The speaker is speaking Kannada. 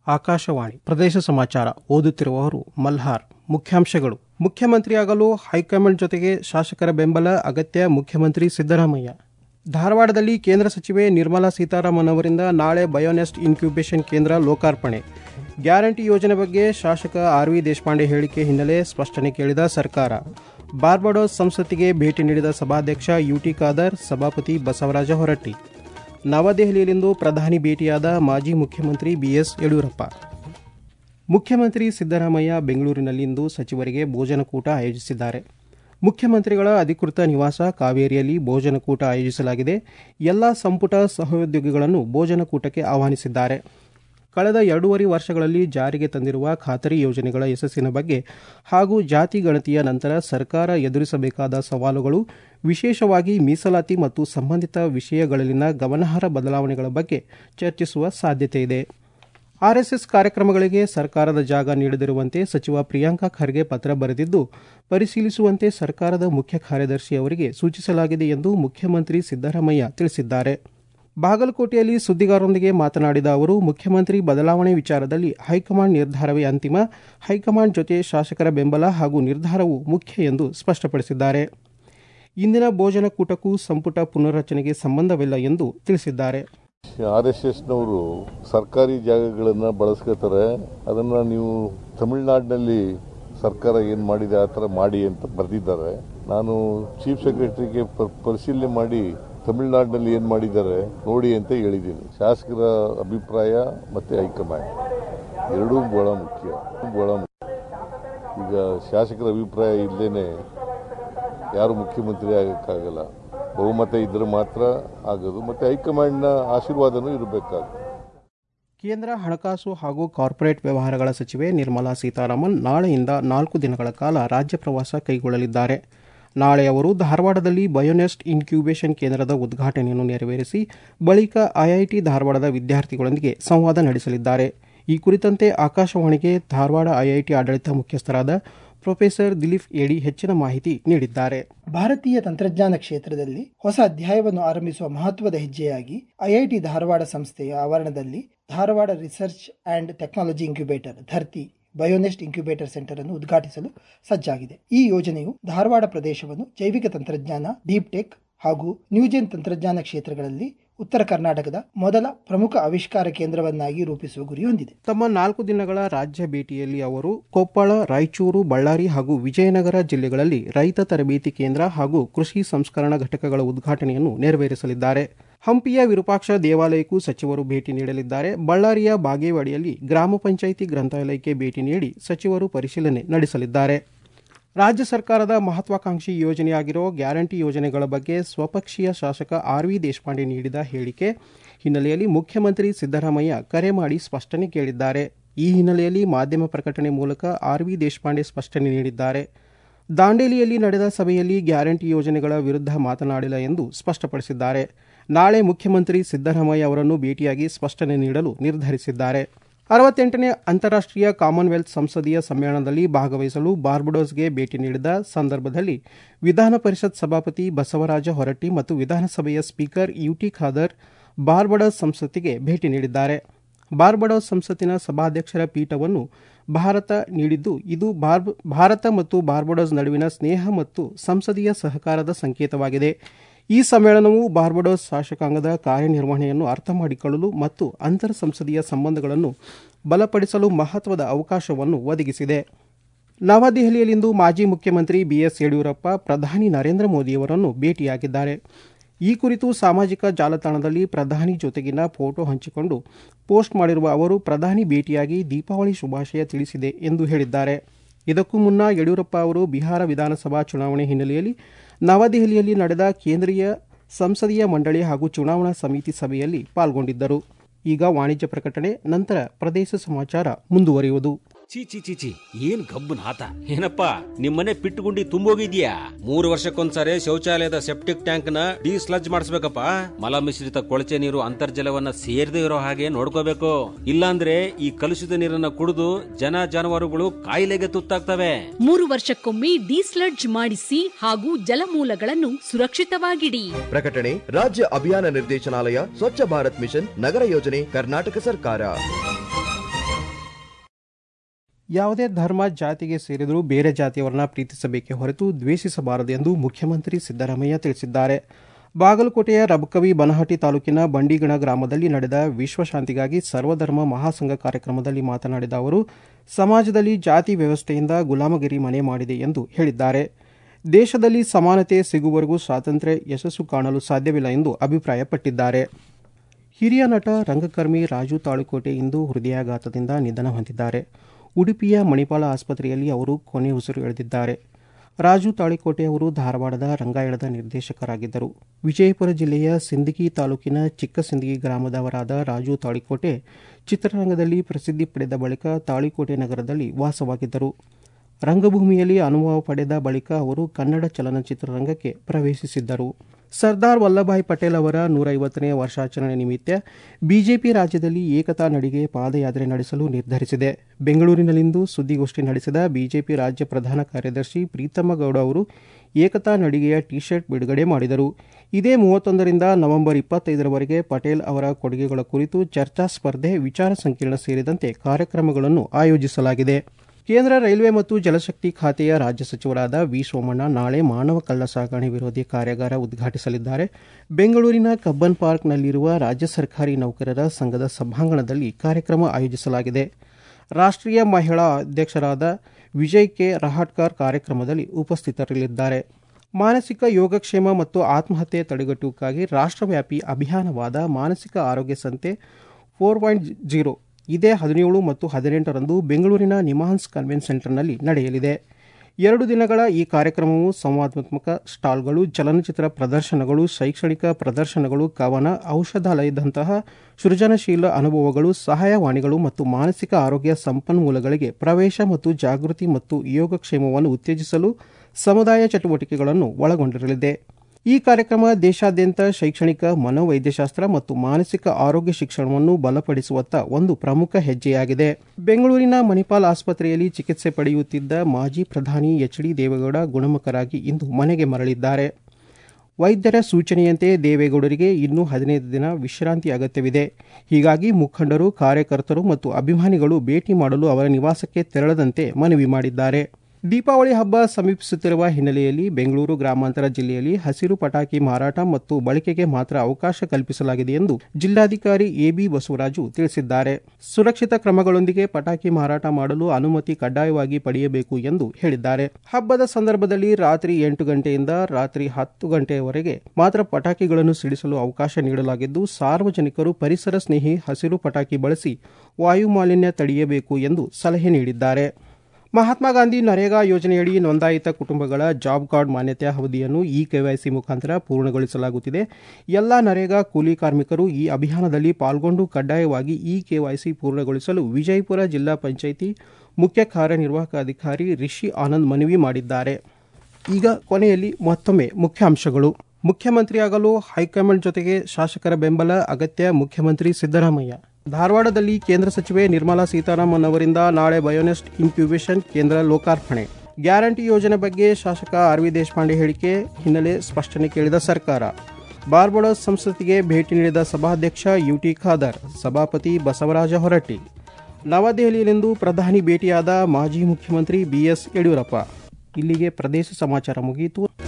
ಆಕಾಶವಾಣಿ ಪ್ರದೇಶ ಸಮಾಚಾರ ಓದುತ್ತಿರುವವರು ಮಲ್ಹಾರ್ ಮುಖ್ಯಾಂಶಗಳು ಮುಖ್ಯಮಂತ್ರಿಯಾಗಲು ಹೈಕಮಾಂಡ್ ಜೊತೆಗೆ ಶಾಸಕರ ಬೆಂಬಲ ಅಗತ್ಯ ಮುಖ್ಯಮಂತ್ರಿ ಸಿದ್ದರಾಮಯ್ಯ ಧಾರವಾಡದಲ್ಲಿ ಕೇಂದ್ರ ಸಚಿವೆ ನಿರ್ಮಲಾ ಸೀತಾರಾಮನ್ ಅವರಿಂದ ನಾಳೆ ಬಯೋನೆಸ್ಟ್ ಇನ್ಕ್ಯುಬೇಷನ್ ಕೇಂದ್ರ ಲೋಕಾರ್ಪಣೆ ಗ್ಯಾರಂಟಿ ಯೋಜನೆ ಬಗ್ಗೆ ಶಾಸಕ ಆರ್ ವಿ ದೇಶಪಾಂಡೆ ಹೇಳಿಕೆ ಹಿನ್ನೆಲೆ ಸ್ಪಷ್ಟನೆ ಕೇಳಿದ ಸರ್ಕಾರ ಬಾರ್ಬಡೋಸ್ ಸಂಸತ್ತಿಗೆ ಭೇಟಿ ನೀಡಿದ ಸಭಾಧ್ಯಕ್ಷ ಯುಟಿ ಖಾದರ್ ಸಭಾಪತಿ ಬಸವರಾಜ ಹೊರಟ್ಟಿ ನವದೆಹಲಿಯಲ್ಲಿಂದು ಪ್ರಧಾನಿ ಭೇಟಿಯಾದ ಮಾಜಿ ಮುಖ್ಯಮಂತ್ರಿ ಬಿಎಸ್ ಯಡಿಯೂರಪ್ಪ ಮುಖ್ಯಮಂತ್ರಿ ಸಿದ್ದರಾಮಯ್ಯ ಬೆಂಗಳೂರಿನಲ್ಲಿಂದು ಸಚಿವರಿಗೆ ಭೋಜನಕೂಟ ಆಯೋಜಿಸಿದ್ದಾರೆ ಮುಖ್ಯಮಂತ್ರಿಗಳ ಅಧಿಕೃತ ನಿವಾಸ ಕಾವೇರಿಯಲ್ಲಿ ಭೋಜನಕೂಟ ಆಯೋಜಿಸಲಾಗಿದೆ ಎಲ್ಲ ಸಂಪುಟ ಸಹೋದ್ಯೋಗಿಗಳನ್ನು ಭೋಜನಕೂಟಕ್ಕೆ ಆಹ್ವಾನಿಸಿದ್ದಾರೆ ಕಳೆದ ಎರಡೂವರೆ ವರ್ಷಗಳಲ್ಲಿ ಜಾರಿಗೆ ತಂದಿರುವ ಖಾತರಿ ಯೋಜನೆಗಳ ಯಶಸ್ಸಿನ ಬಗ್ಗೆ ಹಾಗೂ ಜಾತಿ ಗಣತಿಯ ನಂತರ ಸರ್ಕಾರ ಎದುರಿಸಬೇಕಾದ ಸವಾಲುಗಳು ವಿಶೇಷವಾಗಿ ಮೀಸಲಾತಿ ಮತ್ತು ಸಂಬಂಧಿತ ವಿಷಯಗಳಲ್ಲಿನ ಗಮನಾರ್ಹ ಬದಲಾವಣೆಗಳ ಬಗ್ಗೆ ಚರ್ಚಿಸುವ ಸಾಧ್ಯತೆಯಿದೆ ಆರ್ಎಸ್ಎಸ್ ಕಾರ್ಯಕ್ರಮಗಳಿಗೆ ಸರ್ಕಾರದ ಜಾಗ ನೀಡದಿರುವಂತೆ ಸಚಿವ ಪ್ರಿಯಾಂಕ ಖರ್ಗೆ ಪತ್ರ ಬರೆದಿದ್ದು ಪರಿಶೀಲಿಸುವಂತೆ ಸರ್ಕಾರದ ಮುಖ್ಯ ಕಾರ್ಯದರ್ಶಿ ಅವರಿಗೆ ಸೂಚಿಸಲಾಗಿದೆ ಎಂದು ಮುಖ್ಯಮಂತ್ರಿ ಸಿದ್ದರಾಮಯ್ಯ ತಿಳಿಸಿದ್ದಾರೆ ಬಾಗಲಕೋಟೆಯಲ್ಲಿ ಸುದ್ದಿಗಾರರೊಂದಿಗೆ ಮಾತನಾಡಿದ ಅವರು ಮುಖ್ಯಮಂತ್ರಿ ಬದಲಾವಣೆ ವಿಚಾರದಲ್ಲಿ ಹೈಕಮಾಂಡ್ ನಿರ್ಧಾರವೇ ಅಂತಿಮ ಹೈಕಮಾಂಡ್ ಜೊತೆ ಶಾಸಕರ ಬೆಂಬಲ ಹಾಗೂ ನಿರ್ಧಾರವು ಮುಖ್ಯ ಎಂದು ಸ್ಪಷ್ಟಪಡಿಸಿದ್ದಾರೆ ಇಂದಿನ ಭೋಜನಕೂಟಕ್ಕೂ ಸಂಪುಟ ಪುನರ್ರಚನೆಗೆ ಸಂಬಂಧವಿಲ್ಲ ಎಂದು ತಿಳಿಸಿದ್ದಾರೆ ಆರ್ ಎಸ್ ಎಸ್ನವರು ಸರ್ಕಾರಿ ಜಾಗಗಳನ್ನು ಬಳಸ್ಕೋತಾರೆ ಅದನ್ನು ನೀವು ತಮಿಳುನಾಡಿನಲ್ಲಿ ಸರ್ಕಾರ ಏನು ಮಾಡಿದೆ ಆ ಥರ ಮಾಡಿ ಅಂತ ಬರೆದಿದ್ದಾರೆ ನಾನು ಚೀಫ್ ಸೆಕ್ರೆಟರಿಗೆ ಪರಿಶೀಲನೆ ಮಾಡಿ ತಮಿಳುನಾಡಿನಲ್ಲಿ ಏನು ಮಾಡಿದ್ದಾರೆ ನೋಡಿ ಅಂತ ಹೇಳಿದ್ದೀನಿ ಶಾಸಕರ ಅಭಿಪ್ರಾಯ ಮತ್ತು ಹೈಕಮಾಂಡ್ ಎರಡೂ ಬಹಳ ಮುಖ್ಯ ಬಹಳ ಮುಖ್ಯ ಈಗ ಶಾಸಕರ ಅಭಿಪ್ರಾಯ ಇಲ್ಲದೇ ಯಾರು ಮುಖ್ಯಮಂತ್ರಿ ಆಗೋಕ್ಕಾಗಲ್ಲ ಬಹುಮತ ಇದ್ರೆ ಮಾತ್ರ ಆಗೋದು ಮತ್ತು ಹೈಕಮಾಂಡ್ನ ಆಶೀರ್ವಾದನೂ ಇರಬೇಕಾಗುತ್ತೆ ಕೇಂದ್ರ ಹಣಕಾಸು ಹಾಗೂ ಕಾರ್ಪೊರೇಟ್ ವ್ಯವಹಾರಗಳ ಸಚಿವೆ ನಿರ್ಮಲಾ ಸೀತಾರಾಮನ್ ನಾಳೆಯಿಂದ ನಾಲ್ಕು ದಿನಗಳ ಕಾಲ ರಾಜ್ಯ ಪ್ರವಾಸ ಕೈಗೊಳ್ಳಲಿದ್ದಾರೆ ನಾಳೆ ಅವರು ಧಾರವಾಡದಲ್ಲಿ ಬಯೋನೆಸ್ಟ್ ಇನ್ಕ್ಯುಬೇಷನ್ ಕೇಂದ್ರದ ಉದ್ಘಾಟನೆಯನ್ನು ನೆರವೇರಿಸಿ ಬಳಿಕ ಐಐಟಿ ಧಾರವಾಡದ ವಿದ್ಯಾರ್ಥಿಗಳೊಂದಿಗೆ ಸಂವಾದ ನಡೆಸಲಿದ್ದಾರೆ ಈ ಕುರಿತಂತೆ ಆಕಾಶವಾಣಿಗೆ ಧಾರವಾಡ ಐಐಟಿ ಆಡಳಿತ ಮುಖ್ಯಸ್ಥರಾದ ಪ್ರೊಫೆಸರ್ ದಿಲೀಪ್ ಏಡಿ ಹೆಚ್ಚಿನ ಮಾಹಿತಿ ನೀಡಿದ್ದಾರೆ ಭಾರತೀಯ ತಂತ್ರಜ್ಞಾನ ಕ್ಷೇತ್ರದಲ್ಲಿ ಹೊಸ ಅಧ್ಯಾಯವನ್ನು ಆರಂಭಿಸುವ ಮಹತ್ವದ ಹೆಜ್ಜೆಯಾಗಿ ಐಐಟಿ ಧಾರವಾಡ ಸಂಸ್ಥೆಯ ಆವರಣದಲ್ಲಿ Dharwad research and technology incubator Dharti bionest incubator centre ಅನ್ನು ಉದ್ಘಾಟಿಸಲು ಸಜ್ಜಾಗಿದೆ ಈ ಯೋಜನೆಯು ಧಾರವಾಡ ಪ್ರದೇಶವನ್ನು ಜೈವಿಕ ತಂತ್ರಜ್ಞಾನ ಡೀಪ್ ಟೆಕ್ ಹಾಗೂ ನ್ಯೂಜೆನ್ ತಂತ್ರಜ್ಞಾನ ಕ್ಷೇತ್ರಗಳಲ್ಲಿ ಉತ್ತರ ಕರ್ನಾಟಕದ ಮೊದಲ ಪ್ರಮುಖ ಆವಿಷ್ಕಾರ ಕೇಂದ್ರವನ್ನಾಗಿ ರೂಪಿಸುವ ಗುರಿ ಹೊಂದಿದೆ ತಮ್ಮ ನಾಲ್ಕು ದಿನಗಳ ರಾಜ್ಯ ಭೇಟಿಯಲ್ಲಿ ಅವರು ಕೊಪ್ಪಳ ರಾಯಚೂರು ಬಳ್ಳಾರಿ ಹಾಗೂ ವಿಜಯನಗರ ಜಿಲ್ಲೆಗಳಲ್ಲಿ ರೈತ ತರಬೇತಿ ಕೇಂದ್ರ ಹಾಗೂ ಕೃಷಿ ಸಂಸ್ಕರಣಾ ಘಟಕಗಳ ಉದ್ಘಾಟನೆಯನ್ನು ನೆರವೇರಿಸಲಿದ್ದಾರೆ ಹಂಪಿಯ ವಿರೂಪಾಕ್ಷ ದೇವಾಲಯಕ್ಕೂ ಸಚಿವರು ಭೇಟಿ ನೀಡಲಿದ್ದಾರೆ ಬಳ್ಳಾರಿಯ ಬಾಗೇವಾಡಿಯಲ್ಲಿ ಗ್ರಾಮ ಪಂಚಾಯಿತಿ ಗ್ರಂಥಾಲಯಕ್ಕೆ ಭೇಟಿ ನೀಡಿ ಸಚಿವರು ಪರಿಶೀಲನೆ ನಡೆಸಲಿದ್ದಾರೆ ರಾಜ್ಯ ಸರ್ಕಾರದ ಮಹತ್ವಾಕಾಂಕ್ಷಿ ಯೋಜನೆಯಾಗಿರೋ ಗ್ಯಾರಂಟಿ ಯೋಜನೆಗಳ ಬಗ್ಗೆ ಸ್ವಪಕ್ಷೀಯ ಶಾಸಕ ಆರ್ ವಿ ದೇಶಪಾಂಡೆ ನೀಡಿದ ಹೇಳಿಕೆ ಹಿನ್ನೆಲೆಯಲ್ಲಿ ಮುಖ್ಯಮಂತ್ರಿ ಸಿದ್ದರಾಮಯ್ಯ ಕರೆ ಮಾಡಿ ಸ್ಪಷ್ಟನೆ ಕೇಳಿದ್ದಾರೆ ಈ ಹಿನ್ನೆಲೆಯಲ್ಲಿ ಮಾಧ್ಯಮ ಪ್ರಕಟಣೆ ಮೂಲಕ ಆರ್ ವಿ ದೇಶಪಾಂಡೆ ಸ್ಪಷ್ಟನೆ ನೀಡಿದ್ದಾರೆ ದಾಂಡೇಲಿಯಲ್ಲಿ ನಡೆದ ಸಭೆಯಲ್ಲಿ ಗ್ಯಾರಂಟಿ ಯೋಜನೆಗಳ ವಿರುದ್ಧ ಮಾತನಾಡಿಲ್ಲ ಎಂದು ಸ್ಪಷ್ಟಪಡಿಸಿದ್ದಾರೆ ನಾಳೆ ಮುಖ್ಯಮಂತ್ರಿ ಸಿದ್ದರಾಮಯ್ಯ ಅವರನ್ನು ಭೇಟಿಯಾಗಿ ಸ್ಪಷ್ಟನೆ ನೀಡಲು ನಿರ್ಧರಿಸಿದ್ದಾರೆ ಅರವತ್ತೆಂಟನೇ ಅಂತಾರಾಷ್ಟ್ರೀಯ ಕಾಮನ್ವೆಲ್ತ್ ಸಂಸದೀಯ ಸಮ್ಮೇಳನದಲ್ಲಿ ಭಾಗವಹಿಸಲು ಬಾರ್ಬಡೋಸ್ಗೆ ಭೇಟಿ ನೀಡಿದ ಸಂದರ್ಭದಲ್ಲಿ ವಿಧಾನ ಪರಿಷತ್ ಸಭಾಪತಿ ಬಸವರಾಜ ಹೊರಟ್ಟಿ ಮತ್ತು ವಿಧಾನಸಭೆಯ ಸ್ಪೀಕರ್ ಯುಟಿ ಖಾದರ್ ಬಾರ್ಬಡೋಸ್ ಸಂಸತ್ತಿಗೆ ಭೇಟಿ ನೀಡಿದ್ದಾರೆ ಬಾರ್ಬಡೋಸ್ ಸಂಸತ್ತಿನ ಸಭಾಧ್ಯಕ್ಷರ ಪೀಠವನ್ನು ಭಾರತ ನೀಡಿದ್ದು ಇದು ಭಾರತ ಮತ್ತು ಬಾರ್ಬಡೋಸ್ ನಡುವಿನ ಸ್ನೇಹ ಮತ್ತು ಸಂಸದೀಯ ಸಹಕಾರದ ಸಂಕೇತವಾಗಿದೆ ಈ ಸಮ್ಮೇಳನವು ಬಾರ್ಬಡೋಸ್ ಶಾಸಕಾಂಗದ ಕಾರ್ಯನಿರ್ವಹಣೆಯನ್ನು ಅರ್ಥ ಮಾಡಿಕೊಳ್ಳಲು ಮತ್ತು ಅಂತರ್ ಸಂಸದೀಯ ಸಂಬಂಧಗಳನ್ನು ಬಲಪಡಿಸಲು ಮಹತ್ವದ ಅವಕಾಶವನ್ನು ಒದಗಿಸಿದೆ ನವದೆಹಲಿಯಲ್ಲಿಂದು ಮಾಜಿ ಮುಖ್ಯಮಂತ್ರಿ ಬಿಎಸ್ ಯಡಿಯೂರಪ್ಪ ಪ್ರಧಾನಿ ನರೇಂದ್ರ ಮೋದಿಯವರನ್ನು ಭೇಟಿಯಾಗಿದ್ದಾರೆ ಈ ಕುರಿತು ಸಾಮಾಜಿಕ ಜಾಲತಾಣದಲ್ಲಿ ಪ್ರಧಾನಿ ಜೊತೆಗಿನ ಫೋಟೋ ಹಂಚಿಕೊಂಡು ಪೋಸ್ಟ್ ಮಾಡಿರುವ ಅವರು ಪ್ರಧಾನಿ ಭೇಟಿಯಾಗಿ ದೀಪಾವಳಿ ಶುಭಾಶಯ ತಿಳಿಸಿದೆ ಎಂದು ಹೇಳಿದ್ದಾರೆ ಇದಕ್ಕೂ ಮುನ್ನ ಯಡಿಯೂರಪ್ಪ ಅವರು ಬಿಹಾರ ವಿಧಾನಸಭಾ ಚುನಾವಣೆ ಹಿನ್ನೆಲೆಯಲ್ಲಿ ನವದೆಹಲಿಯಲ್ಲಿ ನಡೆದ ಕೇಂದ್ರೀಯ ಸಂಸದೀಯ ಮಂಡಳಿ ಹಾಗೂ ಚುನಾವಣಾ ಸಮಿತಿ ಸಭೆಯಲ್ಲಿ ಪಾಲ್ಗೊಂಡಿದ್ದರು ಈಗ ವಾಣಿಜ್ಯ ಪ್ರಕಟಣೆ ನಂತರ ಪ್ರದೇಶ ಸಮಾಚಾರ ಮುಂದುವರಿಯುವುದು ಚೀ ಚಿ ಚಿ ಚಿ ಏನ್ ಗಬ್ಬನ್ ಆತ ಏನಪ್ಪಾ ನಿಮ್ಮನೆ ಪಿಟ್ಟುಗುಂಡಿ ತುಂಬೋಗಿದ್ಯಾ ಮೂರು ವರ್ಷಕ್ಕೊಂದ್ಸರಿ ಶೌಚಾಲಯದ ಸೆಪ್ಟಿಕ್ ಟ್ಯಾಂಕ್ ನ ಡಿಸ್ಲಜ್ ಮಾಡಿಸ್ಬೇಕಪ್ಪ ಮಲ ಮಿಶ್ರಿತ ಕೊಳಚೆ ನೀರು ಅಂತರ್ಜಲವನ್ನ ಸೇರದೆ ಇರೋ ಹಾಗೆ ನೋಡ್ಕೋಬೇಕು ಇಲ್ಲಾಂದ್ರೆ ಈ ಕಲುಷಿತ ನೀರನ್ನ ಕುಡಿದು ಜನ ಜಾನುವಾರುಗಳು ಕಾಯಿಲೆಗೆ ತುತ್ತಾಗ್ತವೆ ಮೂರು ವರ್ಷಕ್ಕೊಮ್ಮೆ ಡಿಸ್ಲಡ್ಜ್ ಮಾಡಿಸಿ ಹಾಗೂ ಜಲಮೂಲಗಳನ್ನು ಸುರಕ್ಷಿತವಾಗಿಡಿ ಪ್ರಕಟಣೆ ರಾಜ್ಯ ಅಭಿಯಾನ ನಿರ್ದೇಶನಾಲಯ ಸ್ವಚ್ಛ ಭಾರತ್ ಮಿಷನ್ ನಗರ ಯೋಜನೆ ಕರ್ನಾಟಕ ಸರ್ಕಾರ ಯಾವುದೇ ಧರ್ಮ ಜಾತಿಗೆ ಸೇರಿದರೂ ಬೇರೆ ಜಾತಿಯವರನ್ನ ಪ್ರೀತಿಸಬೇಕೇ ಹೊರತು ದ್ವೇಷಿಸಬಾರದು ಎಂದು ಮುಖ್ಯಮಂತ್ರಿ ಸಿದ್ದರಾಮಯ್ಯ ತಿಳಿಸಿದ್ದಾರೆ ಬಾಗಲಕೋಟೆಯ ರಬಕವಿ ಬನಹಟ್ಟಿ ತಾಲೂಕಿನ ಬಂಡಿಗಣ ಗ್ರಾಮದಲ್ಲಿ ನಡೆದ ವಿಶ್ವಶಾಂತಿಗಾಗಿ ಸರ್ವಧರ್ಮ ಮಹಾಸಂಘ ಕಾರ್ಯಕ್ರಮದಲ್ಲಿ ಮಾತನಾಡಿದ ಅವರು ಸಮಾಜದಲ್ಲಿ ಜಾತಿ ವ್ಯವಸ್ಥೆಯಿಂದ ಗುಲಾಮಗಿರಿ ಮನೆ ಮಾಡಿದೆ ಎಂದು ಹೇಳಿದ್ದಾರೆ ದೇಶದಲ್ಲಿ ಸಮಾನತೆ ಸಿಗುವವರೆಗೂ ಸ್ವಾತಂತ್ರ್ಯ ಯಶಸ್ಸು ಕಾಣಲು ಸಾಧ್ಯವಿಲ್ಲ ಎಂದು ಅಭಿಪ್ರಾಯಪಟ್ಟಿದ್ದಾರೆ ಹಿರಿಯ ನಟ ರಂಗಕರ್ಮಿ ರಾಜು ತಾಳುಕೋಟೆ ಇಂದು ಹೃದಯಾಘಾತದಿಂದ ನಿಧನ ಹೊಂದಿದ್ದಾರೆ ಉಡುಪಿಯ ಮಣಿಪಾಲ ಆಸ್ಪತ್ರೆಯಲ್ಲಿ ಅವರು ಕೊನೆ ಉಸಿರು ಎಳೆದಿದ್ದಾರೆ ರಾಜು ತಾಳಿಕೋಟೆ ಅವರು ಧಾರವಾಡದ ರಂಗಾಯಣದ ನಿರ್ದೇಶಕರಾಗಿದ್ದರು ವಿಜಯಪುರ ಜಿಲ್ಲೆಯ ಸಿಂದಗಿ ತಾಲೂಕಿನ ಚಿಕ್ಕಸಿಂದಗಿ ಗ್ರಾಮದವರಾದ ರಾಜು ತಾಳಿಕೋಟೆ ಚಿತ್ರರಂಗದಲ್ಲಿ ಪ್ರಸಿದ್ಧಿ ಪಡೆದ ಬಳಿಕ ತಾಳಿಕೋಟೆ ನಗರದಲ್ಲಿ ವಾಸವಾಗಿದ್ದರು ರಂಗಭೂಮಿಯಲ್ಲಿ ಅನುಭವ ಪಡೆದ ಬಳಿಕ ಅವರು ಕನ್ನಡ ಚಲನಚಿತ್ರರಂಗಕ್ಕೆ ಪ್ರವೇಶಿಸಿದ್ದರು ಸರ್ದಾರ್ ವಲ್ಲಭಾಯ್ ಪಟೇಲ್ ಅವರ ನೂರೈವತ್ತನೇ ವರ್ಷಾಚರಣೆ ನಿಮಿತ್ತ ಬಿಜೆಪಿ ರಾಜ್ಯದಲ್ಲಿ ಏಕತಾ ನಡಿಗೆ ಪಾದಯಾತ್ರೆ ನಡೆಸಲು ನಿರ್ಧರಿಸಿದೆ ಬೆಂಗಳೂರಿನಲ್ಲಿಂದು ಸುದ್ದಿಗೋಷ್ಠಿ ನಡೆಸಿದ ಬಿಜೆಪಿ ರಾಜ್ಯ ಪ್ರಧಾನ ಕಾರ್ಯದರ್ಶಿ ಪ್ರೀತಮ್ಮ ಗೌಡ ಅವರು ಏಕತಾ ನಡಿಗೆಯ ಟಿ ಶರ್ಟ್ ಬಿಡುಗಡೆ ಮಾಡಿದರು ಇದೇ ಮೂವತ್ತೊಂದರಿಂದ ನವೆಂಬರ್ ಇಪ್ಪತ್ತೈದರವರೆಗೆ ಪಟೇಲ್ ಅವರ ಕೊಡುಗೆಗಳ ಕುರಿತು ಚರ್ಚಾ ಸ್ಪರ್ಧೆ ವಿಚಾರ ಸಂಕಿರಣ ಸೇರಿದಂತೆ ಕಾರ್ಯಕ್ರಮಗಳನ್ನು ಆಯೋಜಿಸಲಾಗಿದೆ ಕೇಂದ್ರ ರೈಲ್ವೆ ಮತ್ತು ಜಲಶಕ್ತಿ ಖಾತೆಯ ರಾಜ್ಯ ಸಚಿವರಾದ ವಿ ಸೋಮಣ್ಣ ನಾಳೆ ಮಾನವ ಕಳ್ಳ ಸಾಗಣೆ ವಿರೋಧಿ ಕಾರ್ಯಾಗಾರ ಉದ್ಘಾಟಿಸಲಿದ್ದಾರೆ ಬೆಂಗಳೂರಿನ ಕಬ್ಬನ್ ಪಾರ್ಕ್ನಲ್ಲಿರುವ ರಾಜ್ಯ ಸರ್ಕಾರಿ ನೌಕರರ ಸಂಘದ ಸಭಾಂಗಣದಲ್ಲಿ ಕಾರ್ಯಕ್ರಮ ಆಯೋಜಿಸಲಾಗಿದೆ ರಾಷ್ಟ್ರೀಯ ಮಹಿಳಾ ಅಧ್ಯಕ್ಷರಾದ ವಿಜಯ್ ಕೆ ರಹಾಟ್ಕರ್ ಕಾರ್ಯಕ್ರಮದಲ್ಲಿ ಉಪಸ್ಥಿತರಿರಲಿದ್ದಾರೆ ಮಾನಸಿಕ ಯೋಗಕ್ಷೇಮ ಮತ್ತು ಆತ್ಮಹತ್ಯೆ ತಡೆಗಟ್ಟುವುದಕ್ಕಾಗಿ ರಾಷ್ಟ್ರವ್ಯಾಪಿ ಅಭಿಯಾನವಾದ ಮಾನಸಿಕ ಆರೋಗ್ಯ ಸಂತೆ ಫೋರ್ ಪಾಯಿಂಟ್ ಜೀರೋ ಇದೇ ಹದಿನೇಳು ಮತ್ತು ಹದಿನೆಂಟರಂದು ಬೆಂಗಳೂರಿನ ನಿಮಾನ್ಸ್ ಕನ್ವೆನ್ಷನ್ ಸೆಂಟರ್ನಲ್ಲಿ ನಡೆಯಲಿದೆ ಎರಡು ದಿನಗಳ ಈ ಕಾರ್ಯಕ್ರಮವು ಸಂವಾದಾತ್ಮಕ ಸ್ಟಾಲ್ಗಳು ಚಲನಚಿತ್ರ ಪ್ರದರ್ಶನಗಳು ಶೈಕ್ಷಣಿಕ ಪ್ರದರ್ಶನಗಳು ಕವನ ಔಷಧಾಲಯದಂತಹ ಸೃಜನಶೀಲ ಅನುಭವಗಳು ಸಹಾಯವಾಣಿಗಳು ಮತ್ತು ಮಾನಸಿಕ ಆರೋಗ್ಯ ಸಂಪನ್ಮೂಲಗಳಿಗೆ ಪ್ರವೇಶ ಮತ್ತು ಜಾಗೃತಿ ಮತ್ತು ಯೋಗಕ್ಷೇಮವನ್ನು ಉತ್ತೇಜಿಸಲು ಸಮುದಾಯ ಚಟುವಟಿಕೆಗಳನ್ನು ಒಳಗೊಂಡಿರಲಿದೆ ಈ ಕಾರ್ಯಕ್ರಮ ದೇಶಾದ್ಯಂತ ಶೈಕ್ಷಣಿಕ ಮನೋವೈದ್ಯಶಾಸ್ತ್ರ ಮತ್ತು ಮಾನಸಿಕ ಆರೋಗ್ಯ ಶಿಕ್ಷಣವನ್ನು ಬಲಪಡಿಸುವತ್ತ ಒಂದು ಪ್ರಮುಖ ಹೆಜ್ಜೆಯಾಗಿದೆ ಬೆಂಗಳೂರಿನ ಮಣಿಪಾಲ್ ಆಸ್ಪತ್ರೆಯಲ್ಲಿ ಚಿಕಿತ್ಸೆ ಪಡೆಯುತ್ತಿದ್ದ ಮಾಜಿ ಪ್ರಧಾನಿ ಎಚ್ ಡಿ ದೇವೇಗೌಡ ಗುಣಮುಖರಾಗಿ ಇಂದು ಮನೆಗೆ ಮರಳಿದ್ದಾರೆ ವೈದ್ಯರ ಸೂಚನೆಯಂತೆ ದೇವೇಗೌಡರಿಗೆ ಇನ್ನೂ ಹದಿನೈದು ದಿನ ವಿಶ್ರಾಂತಿ ಅಗತ್ಯವಿದೆ ಹೀಗಾಗಿ ಮುಖಂಡರು ಕಾರ್ಯಕರ್ತರು ಮತ್ತು ಅಭಿಮಾನಿಗಳು ಭೇಟಿ ಮಾಡಲು ಅವರ ನಿವಾಸಕ್ಕೆ ತೆರಳದಂತೆ ಮನವಿ ಮಾಡಿದ್ದಾರೆ ದೀಪಾವಳಿ ಹಬ್ಬ ಸಮೀಪಿಸುತ್ತಿರುವ ಹಿನ್ನೆಲೆಯಲ್ಲಿ ಬೆಂಗಳೂರು ಗ್ರಾಮಾಂತರ ಜಿಲ್ಲೆಯಲ್ಲಿ ಹಸಿರು ಪಟಾಕಿ ಮಾರಾಟ ಮತ್ತು ಬಳಕೆಗೆ ಮಾತ್ರ ಅವಕಾಶ ಕಲ್ಪಿಸಲಾಗಿದೆ ಎಂದು ಜಿಲ್ಲಾಧಿಕಾರಿ ಎಬಿ ಬಸವರಾಜು ತಿಳಿಸಿದ್ದಾರೆ ಸುರಕ್ಷಿತ ಕ್ರಮಗಳೊಂದಿಗೆ ಪಟಾಕಿ ಮಾರಾಟ ಮಾಡಲು ಅನುಮತಿ ಕಡ್ಡಾಯವಾಗಿ ಪಡೆಯಬೇಕು ಎಂದು ಹೇಳಿದ್ದಾರೆ ಹಬ್ಬದ ಸಂದರ್ಭದಲ್ಲಿ ರಾತ್ರಿ ಎಂಟು ಗಂಟೆಯಿಂದ ರಾತ್ರಿ ಹತ್ತು ಗಂಟೆಯವರೆಗೆ ಮಾತ್ರ ಪಟಾಕಿಗಳನ್ನು ಸಿಡಿಸಲು ಅವಕಾಶ ನೀಡಲಾಗಿದ್ದು ಸಾರ್ವಜನಿಕರು ಪರಿಸರ ಸ್ನೇಹಿ ಹಸಿರು ಪಟಾಕಿ ಬಳಸಿ ವಾಯು ಮಾಲಿನ್ಯ ತಡೆಯಬೇಕು ಎಂದು ಸಲಹೆ ನೀಡಿದ್ದಾರೆ ಮಹಾತ್ಮ ಗಾಂಧಿ ನರೇಗಾ ಯೋಜನೆಯಡಿ ನೋಂದಾಯಿತ ಕುಟುಂಬಗಳ ಜಾಬ್ ಕಾರ್ಡ್ ಮಾನ್ಯತೆ ಅವಧಿಯನ್ನು ಇ ಕೆವೈಸಿ ಮುಖಾಂತರ ಪೂರ್ಣಗೊಳಿಸಲಾಗುತ್ತಿದೆ ಎಲ್ಲ ನರೇಗಾ ಕೂಲಿ ಕಾರ್ಮಿಕರು ಈ ಅಭಿಯಾನದಲ್ಲಿ ಪಾಲ್ಗೊಂಡು ಕಡ್ಡಾಯವಾಗಿ ಇ ಕೆವೈಸಿ ಪೂರ್ಣಗೊಳಿಸಲು ವಿಜಯಪುರ ಜಿಲ್ಲಾ ಪಂಚಾಯಿತಿ ಮುಖ್ಯ ಕಾರ್ಯನಿರ್ವಾಹಕ ಅಧಿಕಾರಿ ರಿಷಿ ಆನಂದ್ ಮನವಿ ಮಾಡಿದ್ದಾರೆ ಈಗ ಕೊನೆಯಲ್ಲಿ ಮತ್ತೊಮ್ಮೆ ಮುಖ್ಯಾಂಶಗಳು ಮುಖ್ಯಮಂತ್ರಿಯಾಗಲು ಹೈಕಮಾಂಡ್ ಜೊತೆಗೆ ಶಾಸಕರ ಬೆಂಬಲ ಅಗತ್ಯ ಮುಖ್ಯಮಂತ್ರಿ ಸಿದ್ದರಾಮಯ್ಯ ಧಾರವಾಡದಲ್ಲಿ ಕೇಂದ್ರ ಸಚಿವೆ ನಿರ್ಮಲಾ ಸೀತಾರಾಮನ್ ಅವರಿಂದ ನಾಳೆ ಬಯೋನೆಸ್ಟ್ ಇನ್ಕ್ಯುಬೇಷನ್ ಕೇಂದ್ರ ಲೋಕಾರ್ಪಣೆ ಗ್ಯಾರಂಟಿ ಯೋಜನೆ ಬಗ್ಗೆ ಶಾಸಕ ಆರ್ ವಿ ದೇಶಪಾಂಡೆ ಹೇಳಿಕೆ ಹಿನ್ನೆಲೆ ಸ್ಪಷ್ಟನೆ ಕೇಳಿದ ಸರ್ಕಾರ ಬಾರ್ಬಡೋಸ್ ಸಂಸತ್ತಿಗೆ ಭೇಟಿ ನೀಡಿದ ಸಭಾಧ್ಯಕ್ಷ ಯುಟಿ ಖಾದರ್ ಸಭಾಪತಿ ಬಸವರಾಜ ಹೊರಟ್ಟಿ ನವದೆಹಲಿಯಲ್ಲಿಂದು ಪ್ರಧಾನಿ ಭೇಟಿಯಾದ ಮಾಜಿ ಮುಖ್ಯಮಂತ್ರಿ ಬಿಎಸ್ ಯಡಿಯೂರಪ್ಪ ಇಲ್ಲಿಗೆ ಪ್ರದೇಶ ಸಮಾಚಾರ ಮುಗಿಯಿತು